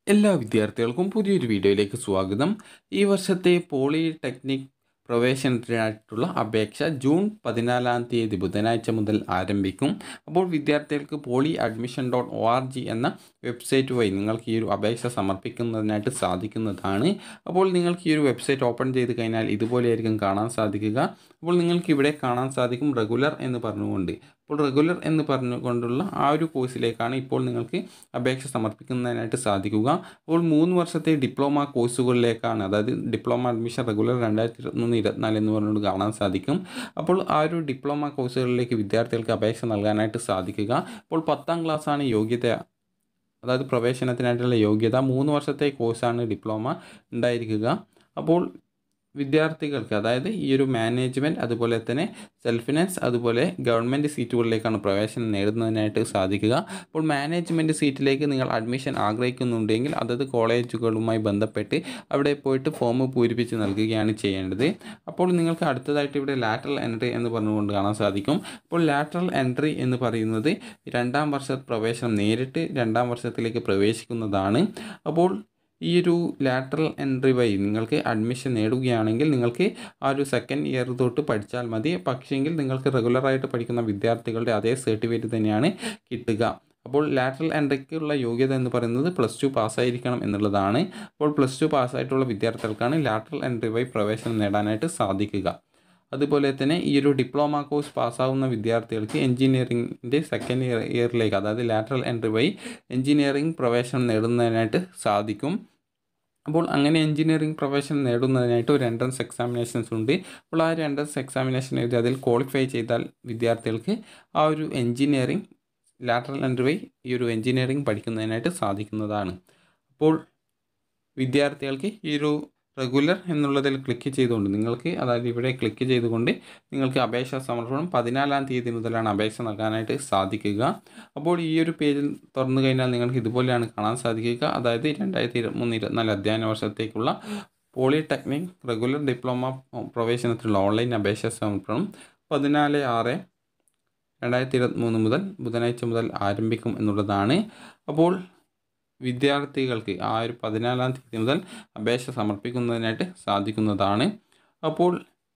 എല്ലാ വിദ്യാർത്ഥികൾക്കും പുതിയൊരു വീഡിയോയിലേക്ക് സ്വാഗതം ഈ വർഷത്തെ പോളിടെക്നിക് പ്രവേശനത്തിനായിട്ടുള്ള അപേക്ഷ ജൂൺ പതിനാലാം തീയതി ബുധനാഴ്ച മുതൽ ആരംഭിക്കും അപ്പോൾ വിദ്യാർത്ഥികൾക്ക് poly admission dot O R G എന്ന വെബ്സൈറ്റ് വഴി നിങ്ങൾക്ക് ഈ ഒരു അപേക്ഷ സമർപ്പിക്കുന്നതിനായിട്ട് സാധിക്കുന്നതാണ് അപ്പോൾ നിങ്ങൾക്ക് ഈ ഒരു വെബ്സൈറ്റ് ഓപ്പൺ ചെയ്ത് കഴിഞ്ഞാൽ ഇതുപോലെയായിരിക്കും കാണാൻ സാധിക്കുക അപ്പോൾ നിങ്ങൾക്ക് ഇവിടെ കാണാൻ സാധിക്കും റെഗുലർ എന്ന് പറഞ്ഞുകൊണ്ട് അപ്പോൾ റെഗുലർ എന്ന് പറഞ്ഞുകൊണ്ടുള്ള ആ ഒരു കോഴ്സിലേക്കാണ് ഇപ്പോൾ നിങ്ങൾക്ക് അപേക്ഷ സമർപ്പിക്കുന്നതിനായിട്ട് സാധിക്കുക അപ്പോൾ മൂന്ന് വർഷത്തെ ഡിപ്ലോമ കോഴ്സുകളിലേക്കാണ് അതായത് ഡിപ്ലോമ അഡ്മിഷൻ റെഗുലർ രണ്ടായിരത്തി ഇരുപത്തൊന്ന് ഇരുപത്തിനാല് എന്ന് പറഞ്ഞുകൊണ്ട് കാണാൻ സാധിക്കും അപ്പോൾ ആ ഒരു ഡിപ്ലോമ കോഴ്സുകളിലേക്ക് വിദ്യാർത്ഥികൾക്ക് അപേക്ഷ നൽകാനായിട്ട് സാധിക്കുക അപ്പോൾ പത്താം ക്ലാസ്സാണ് യോഗ്യത അതായത് പ്രവേശനത്തിനായിട്ടുള്ള യോഗ്യത മൂന്ന് വർഷത്തെ കോഴ്സാണ് ഡിപ്ലോമ ഉണ്ടായിരിക്കുക അപ്പോൾ വിദ്യാർത്ഥികൾക്ക് അതായത് ഈ ഒരു മാനേജ്മെൻറ്റ് അതുപോലെ തന്നെ സെൽഫ് ഫിനാൻസ് അതുപോലെ ഗവൺമെൻറ് സീറ്റുകളിലേക്കാണ് പ്രവേശനം നേടുന്നതിനായിട്ട് സാധിക്കുക അപ്പോൾ മാനേജ്മെൻറ്റ് സീറ്റിലേക്ക് നിങ്ങൾ അഡ്മിഷൻ ആഗ്രഹിക്കുന്നുണ്ടെങ്കിൽ അതത് കോളേജുകളുമായി ബന്ധപ്പെട്ട് അവിടെ പോയിട്ട് ഫോം പൂരിപ്പിച്ച് നൽകുകയാണ് ചെയ്യേണ്ടത് അപ്പോൾ നിങ്ങൾക്ക് അടുത്തതായിട്ട് ഇവിടെ ലാറ്ററൽ എൻട്രി എന്ന് പറഞ്ഞുകൊണ്ട് കാണാൻ സാധിക്കും അപ്പോൾ ലാറ്ററൽ എൻട്രി എന്ന് പറയുന്നത് രണ്ടാം വർഷ പ്രവേശനം നേരിട്ട് രണ്ടാം വർഷത്തിലേക്ക് പ്രവേശിക്കുന്നതാണ് അപ്പോൾ ഈ ഒരു ലാറ്ററൽ എൻട്രി വഴി നിങ്ങൾക്ക് അഡ്മിഷൻ നേടുകയാണെങ്കിൽ നിങ്ങൾക്ക് ആ ഒരു സെക്കൻഡ് ഇയർ തൊട്ട് പഠിച്ചാൽ മതി പക്ഷേങ്കിൽ നിങ്ങൾക്ക് റെഗുലറായിട്ട് പഠിക്കുന്ന വിദ്യാർത്ഥികളുടെ അതേ സർട്ടിഫിക്കറ്റ് തന്നെയാണ് കിട്ടുക അപ്പോൾ ലാറ്ററൽ എൻട്രിക്കുള്ള യോഗ്യത എന്ന് പറയുന്നത് പ്ലസ് ടു പാസ്സായിരിക്കണം എന്നുള്ളതാണ് അപ്പോൾ പ്ലസ് ടു പാസ്സായിട്ടുള്ള വിദ്യാർത്ഥികൾക്കാണ് ലാറ്ററൽ എൻട്രി വഴി പ്രവേശനം നേടാനായിട്ട് സാധിക്കുക അതുപോലെ തന്നെ ഈ ഒരു ഡിപ്ലോമ കോഴ്സ് പാസ്സാവുന്ന വിദ്യാർത്ഥികൾക്ക് എഞ്ചിനീയറിംഗിൻ്റെ സെക്കൻഡ് ഇയർ ഇയറിലേക്ക് അതായത് ലാറ്ററൽ എൻട്രി വഴി എഞ്ചിനീയറിംഗ് പ്രവേശനം നേടുന്നതിനായിട്ട് സാധിക്കും അപ്പോൾ അങ്ങനെ എഞ്ചിനീയറിംഗ് പ്രൊഫഷൻ നേടുന്നതിനായിട്ട് ഒരു എൻട്രൻസ് എക്സാമിനേഷൻസ് ഉണ്ട് അപ്പോൾ ആ ഒരു എൻട്രൻസ് എക്സാമിനേഷൻ എഴുതി അതിൽ ക്വാളിഫൈ ചെയ്താൽ വിദ്യാർത്ഥികൾക്ക് ആ ഒരു എഞ്ചിനീയറിംഗ് ലാറ്ററൽ എൻട്രി വഴി ഈ ഒരു എഞ്ചിനീയറിംഗ് പഠിക്കുന്നതിനായിട്ട് സാധിക്കുന്നതാണ് അപ്പോൾ വിദ്യാർത്ഥികൾക്ക് ഈ ഒരു റെഗുലർ എന്നുള്ളതിൽ ക്ലിക്ക് ചെയ്തുകൊണ്ട് നിങ്ങൾക്ക് അതായത് ഇവിടെ ക്ലിക്ക് ചെയ്തുകൊണ്ട് നിങ്ങൾക്ക് അപേക്ഷ സമർപ്പണം പതിനാലാം തീയതി മുതലാണ് അപേക്ഷ നൽകാനായിട്ട് സാധിക്കുക അപ്പോൾ ഈ ഒരു പേജിൽ തുറന്നു കഴിഞ്ഞാൽ നിങ്ങൾക്ക് ഇതുപോലെയാണ് കാണാൻ സാധിക്കുക അതായത് രണ്ടായിരത്തി ഇരുപത്തിമൂന്ന് ഇരുപത്തിനാല് അധ്യയന വർഷത്തേക്കുള്ള പോളിടെക്നിക് റെഗുലർ ഡിപ്ലോമ പ്രവേശനത്തിലുള്ള ഓൺലൈൻ അപേക്ഷ സമർപ്പണം പതിനാല് ആറ് രണ്ടായിരത്തി ഇരുപത്തിമൂന്ന് മുതൽ ബുധനാഴ്ച മുതൽ ആരംഭിക്കും എന്നുള്ളതാണ് അപ്പോൾ വിദ്യാർത്ഥികൾക്ക് ആ ഒരു പതിനാലാം തീയതി മുതൽ അപേക്ഷ സമർപ്പിക്കുന്നതിനായിട്ട് സാധിക്കുന്നതാണ് അപ്പോൾ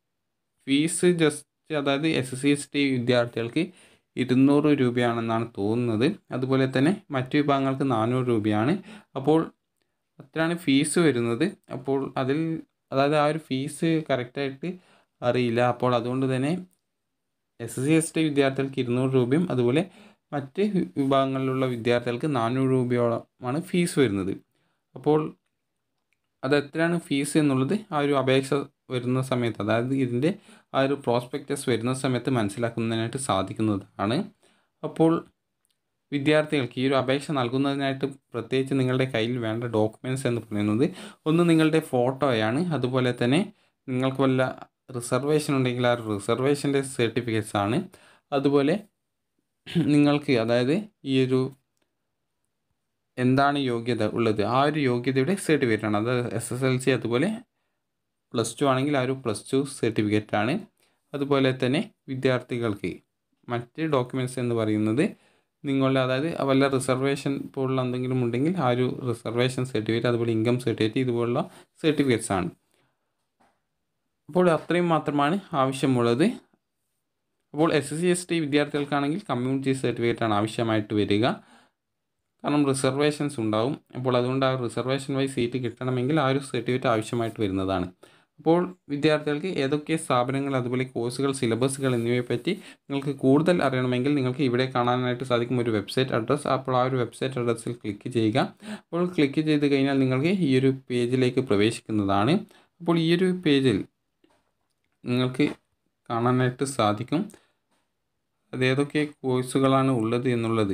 ഫീസ് ജസ്റ്റ് അതായത് എസ് സി എസ് ടി വിദ്യാർത്ഥികൾക്ക് ഇരുന്നൂറ് രൂപയാണെന്നാണ് തോന്നുന്നത് അതുപോലെ തന്നെ മറ്റു വിഭാഗങ്ങൾക്ക് നാനൂറ് രൂപയാണ് അപ്പോൾ അത്രയാണ് ഫീസ് വരുന്നത് അപ്പോൾ അതിൽ അതായത് ആ ഒരു ഫീസ് കറക്റ്റായിട്ട് അറിയില്ല അപ്പോൾ അതുകൊണ്ട് തന്നെ എസ് സി എസ് ടി വിദ്യാർത്ഥികൾക്ക് ഇരുന്നൂറ് രൂപയും അതുപോലെ മറ്റ് വിഭാഗങ്ങളിലുള്ള വിദ്യാർത്ഥികൾക്ക് നാനൂറ് രൂപയോളമാണ് ഫീസ് വരുന്നത് അപ്പോൾ അത് എത്രയാണ് ഫീസ് എന്നുള്ളത് ആ ഒരു അപേക്ഷ വരുന്ന സമയത്ത് അതായത് ഇതിൻ്റെ ആ ഒരു പ്രോസ്പെക്റ്റസ് വരുന്ന സമയത്ത് മനസ്സിലാക്കുന്നതിനായിട്ട് സാധിക്കുന്നതാണ് അപ്പോൾ വിദ്യാർത്ഥികൾക്ക് ഈ ഒരു അപേക്ഷ നൽകുന്നതിനായിട്ട് പ്രത്യേകിച്ച് നിങ്ങളുടെ കയ്യിൽ വേണ്ട ഡോക്യുമെൻറ്റ്സ് എന്ന് പറയുന്നത് ഒന്ന് നിങ്ങളുടെ ഫോട്ടോയാണ് അതുപോലെ തന്നെ നിങ്ങൾക്ക് വല്ല റിസർവേഷൻ ഉണ്ടെങ്കിൽ ആ റിസർവേഷൻ്റെ സർട്ടിഫിക്കറ്റ്സ് ആണ് അതുപോലെ നിങ്ങൾക്ക് അതായത് ഈ ഒരു എന്താണ് യോഗ്യത ഉള്ളത് ആ ഒരു യോഗ്യതയുടെ സർട്ടിഫിക്കറ്റ് ആണ് അത് എസ് എസ് എൽ സി അതുപോലെ പ്ലസ് ടു ആണെങ്കിൽ ആ ഒരു പ്ലസ് ടു സർട്ടിഫിക്കറ്റ് ആണ് അതുപോലെ തന്നെ വിദ്യാർത്ഥികൾക്ക് മറ്റ് ഡോക്യുമെൻറ്റ്സ് എന്ന് പറയുന്നത് നിങ്ങളുടെ അതായത് വല്ല റിസർവേഷൻ പോലുള്ള എന്തെങ്കിലും ഉണ്ടെങ്കിൽ ആ ഒരു റിസർവേഷൻ സർട്ടിഫിക്കറ്റ് അതുപോലെ ഇൻകം സർട്ടിഫിക്കറ്റ് ഇതുപോലുള്ള സർട്ടിഫിക്കറ്റ്സ് ആണ് അപ്പോൾ അത്രയും മാത്രമാണ് ആവശ്യമുള്ളത് അപ്പോൾ എസ് സി എസ് ടി വിദ്യാർത്ഥികൾക്കാണെങ്കിൽ കമ്മ്യൂണിറ്റി സർട്ടിഫിക്കറ്റ് ആണ് ആവശ്യമായിട്ട് വരിക കാരണം റിസർവേഷൻസ് ഉണ്ടാവും അപ്പോൾ അതുകൊണ്ട് ആ റിസർവേഷൻ വഴി സീറ്റ് കിട്ടണമെങ്കിൽ ആ ഒരു സർട്ടിഫിക്കറ്റ് ആവശ്യമായിട്ട് വരുന്നതാണ് അപ്പോൾ വിദ്യാർത്ഥികൾക്ക് ഏതൊക്കെ സ്ഥാപനങ്ങൾ അതുപോലെ കോഴ്സുകൾ സിലബസുകൾ എന്നിവയെ പറ്റി നിങ്ങൾക്ക് കൂടുതൽ അറിയണമെങ്കിൽ നിങ്ങൾക്ക് ഇവിടെ കാണാനായിട്ട് സാധിക്കും ഒരു വെബ്സൈറ്റ് അഡ്രസ്സ് അപ്പോൾ ആ ഒരു വെബ്സൈറ്റ് അഡ്രസ്സിൽ ക്ലിക്ക് ചെയ്യുക അപ്പോൾ ക്ലിക്ക് ചെയ്ത് കഴിഞ്ഞാൽ നിങ്ങൾക്ക് ഈ ഒരു പേജിലേക്ക് പ്രവേശിക്കുന്നതാണ് അപ്പോൾ ഈ ഒരു പേജിൽ നിങ്ങൾക്ക് കാണാനായിട്ട് സാധിക്കും അത് ഏതൊക്കെ കോഴ്സുകളാണ് ഉള്ളത് എന്നുള്ളത്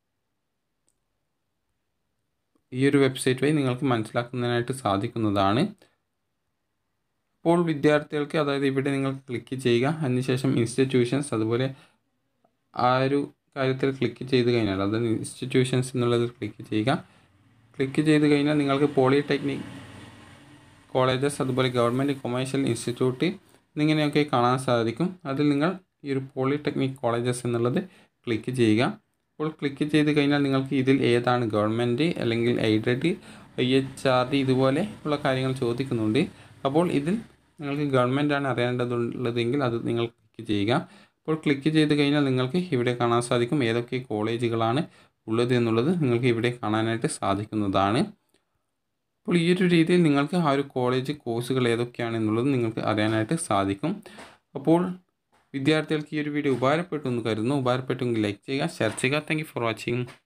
ഈ ഒരു വെബ്സൈറ്റ് വഴി നിങ്ങൾക്ക് മനസ്സിലാക്കുന്നതിനായിട്ട് സാധിക്കുന്നതാണ് അപ്പോൾ വിദ്യാർത്ഥികൾക്ക് അതായത് ഇവിടെ നിങ്ങൾ ക്ലിക്ക് ചെയ്യുക അതിനുശേഷം ഇൻസ്റ്റിറ്റ്യൂഷൻസ് അതുപോലെ ആ ഒരു കാര്യത്തിൽ ക്ലിക്ക് ചെയ്ത് കഴിഞ്ഞാൽ അതായത് ഇൻസ്റ്റിറ്റ്യൂഷൻസ് എന്നുള്ളതിൽ ക്ലിക്ക് ചെയ്യുക ക്ലിക്ക് ചെയ്ത് കഴിഞ്ഞാൽ നിങ്ങൾക്ക് പോളിടെക്നിക് കോളേജസ് അതുപോലെ ഗവൺമെൻറ് കൊമേഴ്ഷ്യൽ ഇൻസ്റ്റിറ്റ്യൂട്ട് എന്നിങ്ങനെയൊക്കെ കാണാൻ സാധിക്കും അതിൽ നിങ്ങൾ ഈ ഒരു പോളിടെക്നിക് കോളേജസ് എന്നുള്ളത് ക്ലിക്ക് ചെയ്യുക അപ്പോൾ ക്ലിക്ക് ചെയ്ത് കഴിഞ്ഞാൽ നിങ്ങൾക്ക് ഇതിൽ ഏതാണ് ഗവൺമെൻറ് അല്ലെങ്കിൽ aided I H R D ഇതുപോലെ ഉള്ള കാര്യങ്ങൾ ചോദിക്കുന്നുണ്ട് അപ്പോൾ ഇതിൽ നിങ്ങൾക്ക് ഗവൺമെൻറ്റാണ് അറിയേണ്ടതുള്ളതെങ്കിൽ അത് നിങ്ങൾ ക്ലിക്ക് ചെയ്യുക അപ്പോൾ ക്ലിക്ക് ചെയ്ത് കഴിഞ്ഞാൽ നിങ്ങൾക്ക് ഇവിടെ കാണാൻ സാധിക്കും ഏതൊക്കെ കോളേജുകളാണ് ഉള്ളത് എന്നുള്ളത് നിങ്ങൾക്ക് ഇവിടെ കാണാനായിട്ട് സാധിക്കുന്നതാണ് അപ്പോൾ ഈ ഒരു രീതിയിൽ നിങ്ങൾക്ക് ആ ഒരു കോളേജ് കോഴ്സുകൾ ഏതൊക്കെയാണ് എന്നുള്ളത് നിങ്ങൾക്ക് അറിയാനായിട്ട് സാധിക്കും അപ്പോൾ വിദ്യാർത്ഥികൾക്ക് ഈ ഒരു വീഡിയോ ഉപകാരപ്പെട്ടു എന്ന് കരുതുന്നു ഉപകാരപ്പെട്ടെങ്കിൽ ലൈക്ക് ചെയ്യുക ഷെയർ ചെയ്യുക താങ്ക് ഫോർ വാച്ചിങ്